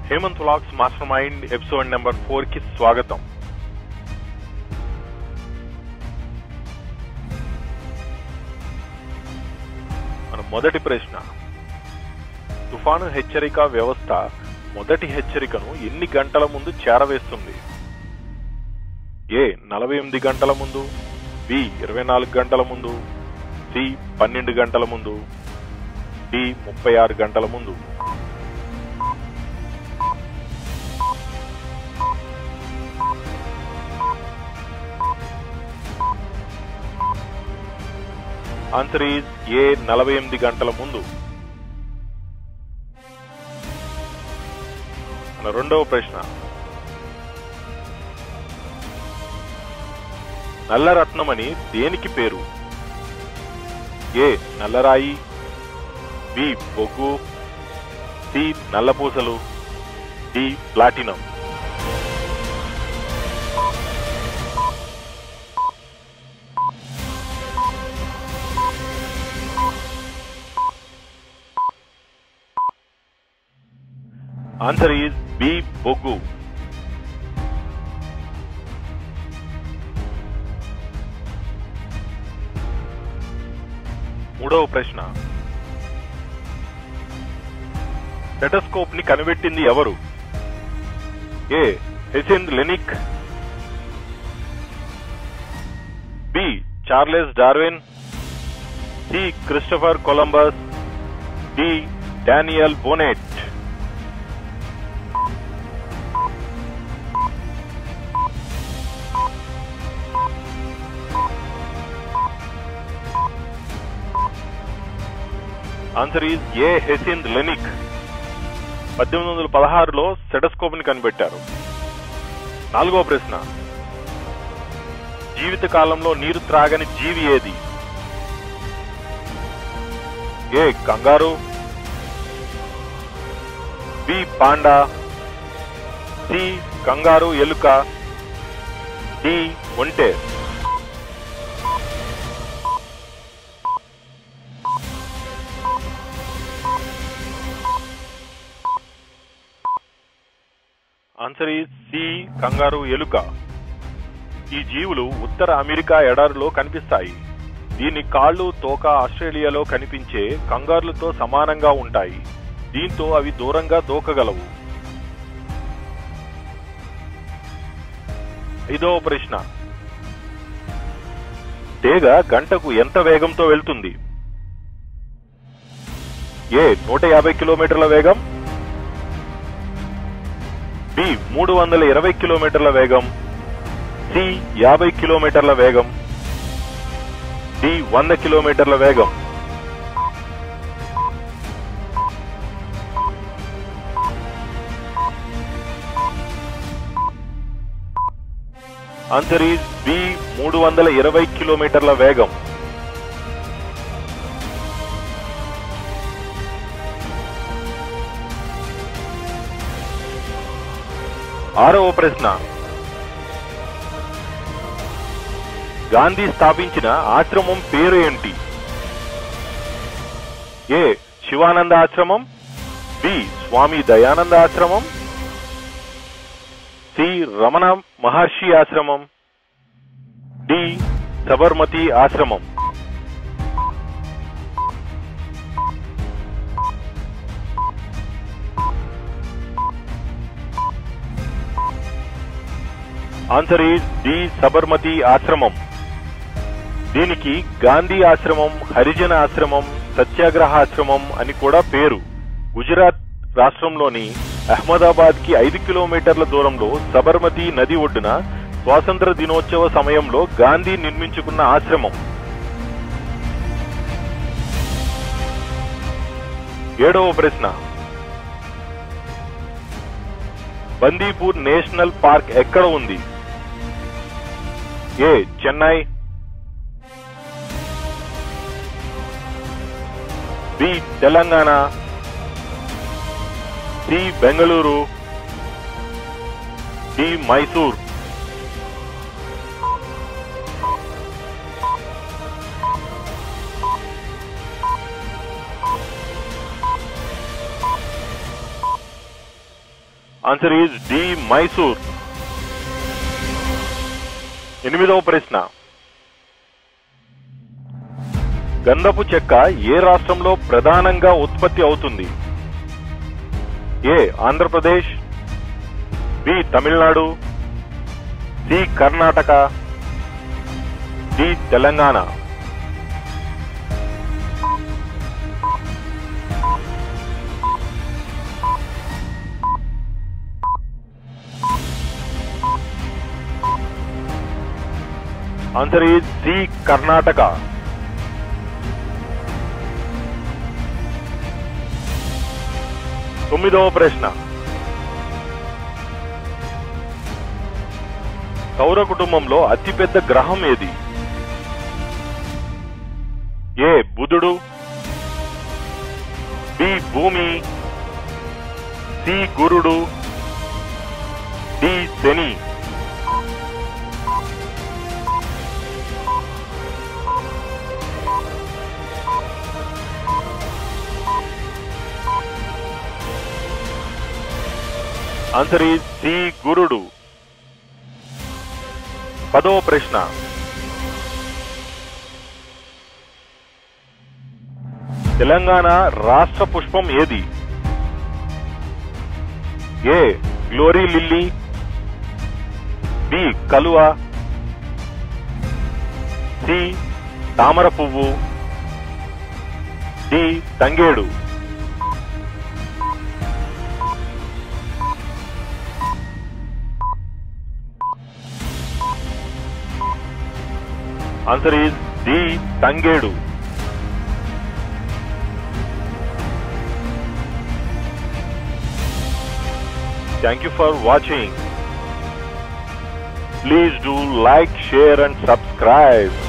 Hemant vlogs master mind episode number four కి స్వాగతం మన మొదటి ప్రశ్న తుఫాను హెచ్చరిక వ్యవస్థ మొదటి హెచ్చరికను ఎన్ని గంటల ముందు చేరవేస్తుంది ఏ నలభై ఎనిమిది గంటల ముందు బి ఇరవై నాలుగు గంటల ముందు సి పన్నెండు గంటల ముందు డి ముప్పై ఆరు గంటల ముందు ఆన్సర్ ఈజ్ ఏ నలభై ఎనిమిది గంటల ముందు మన రెండవ ప్రశ్న నల్లరత్నమని దేనికి పేరు ఏ నల్లరాయి బి బొగ్గు సి నల్లపూసలు D platinum answer is B బొగ్గు మూడవ ప్రశ్న స్టెటస్కోప్ ని కనిపెట్టింది ఎవరు ఏ హెసెన్ Laennec B Charles Darwin C Christopher Columbus D Daniel Bonnet answer is A హెసింద్ లెనిక్ పద్దెనిమిది వందల పదహారులో సెటస్కోప్ ని కనిపెట్టారు నాలుగో ప్రశ్న జీవిత కాలంలో నీరు త్రాగని జీవి ఏది ఏ కంగారు బి పాండా సి కంగారు ఎలుక డి ఒంటె ఆన్సర్ ఈ సి కంగారు ఎలుక ఈ జీవులు ఉత్తర అమెరికా ఎడారిలో కనిపిస్తాయి దీని కాళ్ళు తోక ఆస్ట్రేలియాలో కనిపించే కంగారులతో సమానంగా ఉంటాయి దీంతో అవి దూరంగా దూకగలవు ఐదవ ప్రశ్న తీగ గంటకు ఎంత వేగంతో వెళ్తుంది ఏ నూట యాభై కిలోమీటర్ల వేగం బి మూడు వందల ఇరవై కిలోమీటర్ల వేగం సి యాభై కిలోమీటర్ల వేగం డి వంద కిలోమీటర్ల వేగం ఆన్సర్ ఈజ్ బి మూడు వందల ఇరవై కిలోమీటర్ల వేగం ఆరవ ప్రశ్న గాంధీ స్థాపించిన ఆశ్రమం పేరు ఏంటి ఏ శివానంద ఆశ్రమం బి స్వామి దయానంద ఆశ్రమం సి రమణ మహర్షి ఆశ్రమం డి సబర్మతి ఆశ్రమం ఆన్సర్ ఈజ్ డి సబర్మతి ఆశ్రమం దీనికి గాంధీ ఆశ్రమం హరిజన ఆశ్రమం సత్యాగ్రహ ఆశ్రమం అని కూడా పేరు గుజరాత్ రాష్ట్రంలోని అహ్మదాబాద్ కి ఐదు కిలోమీటర్ల దూరంలో సబర్మతి నది ఒడ్డున స్వాతంత్ర దినోత్సవ సమయంలో గాంధీ నిర్మించుకున్న ఆశ్రమం ఏడవ ప్రశ్న బందీపూర్ నేషనల్ పార్క్ ఎక్కడ ఉంది A Chennai B Telangana C Bengaluru D Mysore answer is D Mysore ఎనిమిదవ ప్రశ్న గంధపు చెక్క ఏ రాష్ట్రంలో ప్రధానంగా ఉత్పత్తి అవుతుంది A Andhra Pradesh B Tamil Nadu C Karnataka D Telangana answer is C Karnataka తొమ్మిదవ ప్రశ్న సౌర కుటుంబంలో అతిపెద్ద గ్రహం ఏది ఏ బుధుడు బి భూమి సి గురుడు డి శని ఆన్సర్ ఈ సి గురుడు పదవ ప్రశ్న తెలంగాణ రాష్ట్ర పుష్పం ఏది ఏ గ్లోరీ లిల్లీ బి కలువ సి తామర పువ్వు డి తంగేడు ఆన్సర్ ఈజ్ డి తంగేడు Thank you for watching. Please do like, share and subscribe.